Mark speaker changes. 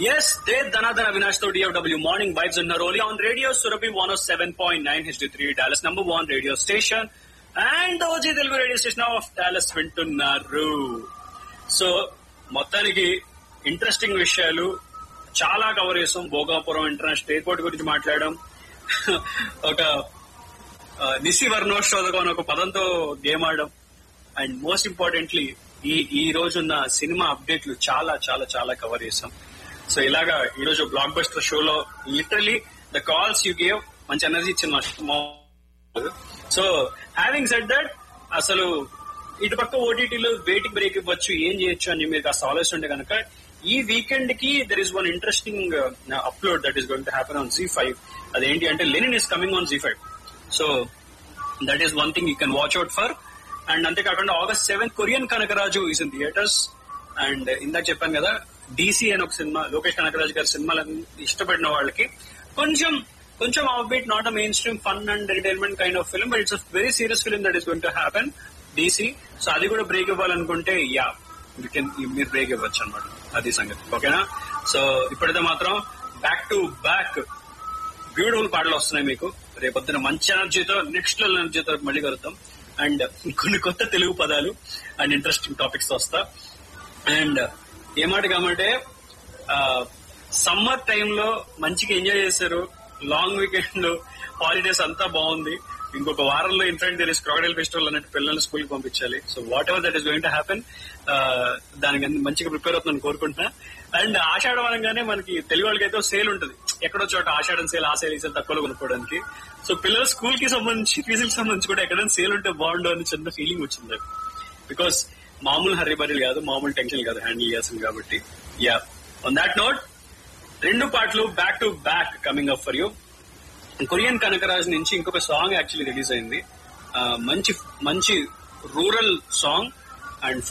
Speaker 1: Yes, they Dhanadhana Avinash to DFW Morning Vibes in Naroli on Radio Surabhi 107.9 HD3 Dallas number one radio station and the OG Telugu radio station of Dallas వింటున్నారు so మొత్తానికి interesting విషయాలు చాలా cover చేసాం Bhogapuram international airport గురించి మాట్లాడడం ఒక ఆ, నిసి వర్ణోత్సవం అనే ఒక పదంతో గేమ్ ఆడడం అండ్ మోస్ట్ ఇంపార్టెంట్లీ ఈ ఈ రోజున్న సినిమా అప్డేట్లు చాలా చాలా చాలా కవర్ చేసాం సో ఇలాగా ఈ రోజు బ్లాక్ బస్టర్ షోలో literally the calls you gave మంచి ఎనర్జీ ఇచ్చింది మా సో హ్యావింగ్ సెట్ దట్ అసలు ఇటు పక్క ఓటీటీలో వెయిటింగ్ బ్రేక్ ఇవ్వచ్చు ఏం చేయొచ్చు అని మీరు కాస్త ఆలోచిస్తుంటే కనుక ఈ వీకెండ్ కి there is one interesting upload that is going to happen on Zee five అదేంటి అంటే Lenin is coming on Zee five so that is one thing you can watch out for and అంతేకాకుండా August seven Korean Kanakaraju is in theatres and ఇందాక చెప్పాను కదా DC అని ఒక cinema Lokesh Kanakaraju గారి సినిమాలను ఇష్టపడిన వాళ్ళకి కొంచెం కొంచెం offbeat not a mainstream fun and entertainment kind of film but it's very serious film that is going to happen DC so అది కూడా బ్రేక్ ఇవ్వాలనుకుంటే యా యూ కెన్ మీరు బ్రేక్ ఇవ్వచ్చు అనమాట అది సంగతి ఓకేనా సో ఇప్పుడైతే మాత్రం బ్యాక్ టు బ్యాక్ బ్యూటిఫుల్ పాటలు వస్తున్నాయి మీకు రేపొద్దున మంచి ఎనర్జీతో నెక్స్ట్ లెవెల్ ఎనర్జీతో మళ్ళీ కలుద్దాం అండ్ కొన్ని కొత్త తెలుగు పదాలు అండ్ ఇంట్రెస్టింగ్ టాపిక్స్ తో వస్తా అండ్ ఏమాట కామంటే సమ్మర్ టైంలో మంచిగా ఎంజాయ్ చేశారు లాంగ్ వీకెండ్ లో హాలిడేస్ అంతా బాగుంది ఇంకొక వారంలో infant there is crocodile festival అన్నట్టు పిల్లల్ని స్కూల్ కి పంపించాలి so whatever that is going to happen దానికి అన్ని మంచిగా ప్రిపేర్ అవుతుందని కోరుకుంటున్నా అండ్ ఆషాఢం అనగానే మనకి తెలుగు వాళ్ళకి అయితే సేల్ ఉంటుంది ఎక్కడో చోట ఆషాఢం సేల్ ఆ సేల్ ఈ సేల్ తక్కువలో కొనుక్కోవడానికి సో పిల్లల స్కూల్ కి సంబంధించి ఫీజుకి సంబంధించి కూడా ఎక్కడైనా సేల్ ఉంటే బాగుండు అని చిన్న ఫీలింగ్ వచ్చింది బికాస్ మామూలు హరిబరీలు కాదు మామూలు టెన్షన్ కాదు హ్యాండిల్ చేస్తుంది కాబట్టి యా ఆన్ దాట్ నోట్ రెండు పాటలు back to back coming up for you Korean Kanakaraj నుంచి ఇంకొక సాంగ్ యాక్చువల్లీ రిలీజ్ అయింది ఆ, మంచి మంచి రూరల్ సాంగ్ అండ్